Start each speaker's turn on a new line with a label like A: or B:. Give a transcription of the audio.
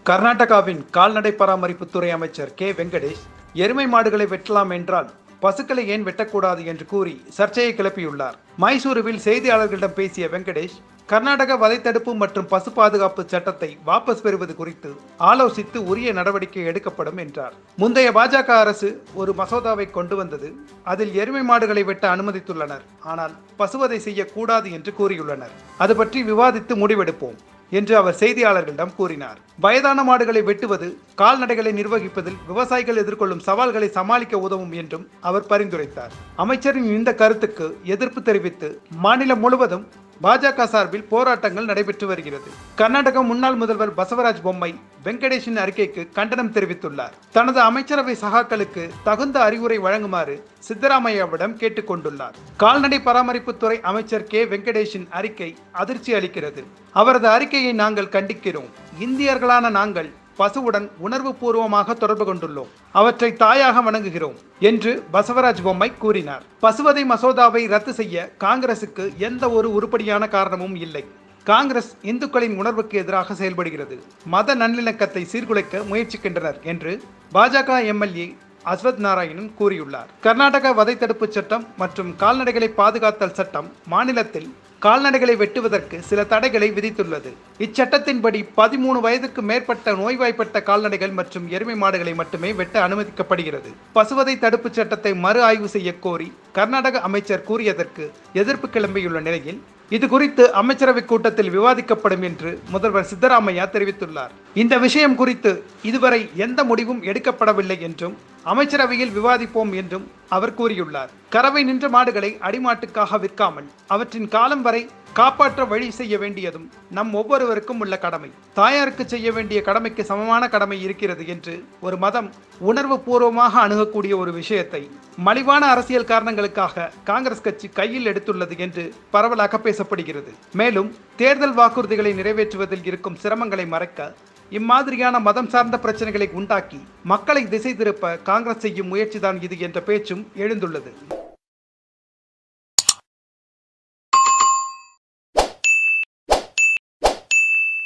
A: கர்நாடகாவின் கால்நடை பராமரிப்புத்துறை அமைச்சர் கே வெங்கடேஷ் எருமை மாடுகளை வெட்டலாம் என்றால் பசுக்களை ஏன் வெட்டக்கூடாது என்று கூறி சர்ச்சையை கிளப்பியுள்ளார் மைசூருவில் செய்தியாளர்களிடம் பேசிய வெங்கடேஷ் கர்நாடக வதைத்தடுப்பு மற்றும் பசு பாதுகாப்பு சட்டத்தை வாபஸ் பெறுவது குறித்து ஆலோசித்து உரிய நடவடிக்கை எடுக்கப்படும் என்றார் முந்தைய பாஜக அரசு ஒரு மசோதாவை கொண்டு வந்தது அதில் எருமை மாடுகளை வெட்ட அனுமதித்துள்ளனர் ஆனால் பசுவதை செய்யக்கூடாது என்று கூறியுள்ளனர் அது பற்றி விவாதித்து முடிவெடுப்போம் என்று அவர் செய்தியாளர்களிடம் கூறினார் வயதான மாடுகளை வெட்டுவது கால்நடைகளை நிர்வகிப்பதில் விவசாயிகள் எதிர்கொள்ளும் சவால்களை சமாளிக்க உதவும் என்றும் அவர் பரிந்துரைத்தார் அமைச்சரின் இந்த கருத்துக்கு எதிர்ப்பு தெரிவித்து மாநிலம் முழுவதும் பாஜக சார்பில் போராட்டங்கள் நடைபெற்று வருகிறது கர்நாடக முன்னாள் முதல்வர் பசவராஜ் பொம்மை வெங்கடேஷின் அறிக்கைக்கு கண்டனம் தெரிவித்துள்ளார் தனது அமைச்சரவை சகாக்களுக்கு தகுந்த அறிவுரை வழங்குமாறு சித்தராமையாவிடம் கேட்டுக்கொண்டுள்ளார் கால்நடை பராமரிப்புத்துறை அமைச்சர் கே வெங்கடேஷின் அறிக்கை அதிர்ச்சி அளிக்கிறது அவரது அறிக்கையை நாங்கள் கண்டிக்கிறோம் இந்தியர்களான நாங்கள் பசுவுடன் உணர்வு பூர்வமாக தொடர்பு கொண்டுள்ளோம் அவற்றை தாயாக வணங்குகிறோம் என்று பசவராஜ் பொம்மை கூறினார் பசுவதை மசோதாவை ரத்து செய்ய காங்கிரசுக்கு எந்த ஒரு உருப்படியான காரணமும் இல்லை காங்கிரஸ் இந்துக்களின் உணர்வுக்கு எதிராக செயல்படுகிறது மத நல்லிணக்கத்தை சீர்குலைக்க முயற்சிக்கின்றனர் என்று பாஜக எம்எல்ஏ அஸ்வத் நாராயணன் கூறியுள்ளார் கர்நாடக வதைத்தடுப்பு சட்டம் மற்றும் கால்நடைகளை பாதுகாத்தல் சட்டம் மாநிலத்தில் கால்நடைகளை வெட்டுவதற்கு சில தடைகளை விதித்துள்ளது இச்சட்டத்தின்படி பதிமூணு வயதுக்கு மேற்பட்ட நோய்வாய்ப்பட்ட கால்நடைகள் மற்றும் எருமை மாடுகளை மட்டுமே வெட்ட அனுமதிக்கப்படுகிறது பசுவதை தடுப்பு சட்டத்தை மறு ஆய்வு செய்ய கோரி கர்நாடக அமைச்சர் கூறியதற்கு எதிர்ப்பு கிளம்பியுள்ள நிலையில் இது குறித்து அமைச்சரவை கூட்டத்தில் விவாதிக்கப்படும் என்று முதல்வர் சித்தராமையா தெரிவித்துள்ளார் இந்த விஷயம் குறித்து இதுவரை எந்த முடிவும் எடுக்கப்படவில்லை என்றும் அமைச்சரவையில் விவாதிப்போம் என்றும் அவர் கூறியுள்ளார் கறவை நின்ற மாடுகளை அடிமாட்டுக்காக விற்காமல் அவற்றின் காலம் வரை காப்பாற்ற வழி செய்ய வேண்டியதும் நம் ஒவ்வொருவருக்கும் உள்ள கடமை தாயாருக்கு செய்ய வேண்டிய கடமைக்கு சமமான கடமை இருக்கிறது என்று ஒரு மதம் உணர்வு பூர்வமாக அணுகக்கூடிய ஒரு விஷயத்தை மலிவான அரசியல் காரணங்களுக்காக காங்கிரஸ் கட்சி கையில் எடுத்துள்ளது என்று பரவலாக பேசப்படுகிறது மேலும் தேர்தல் வாக்குறுதிகளை நிறைவேற்றுவதில் இருக்கும் சிரமங்களை மறைக்க இம்மாதிரியான மதம் சார்ந்த பிரச்சனைகளை உண்டாக்கி மக்களை திசை திருப்ப காங்கிரஸ் செய்யும் முயற்சிதான் இது என்ற பேச்சும் எழுந்துள்ளது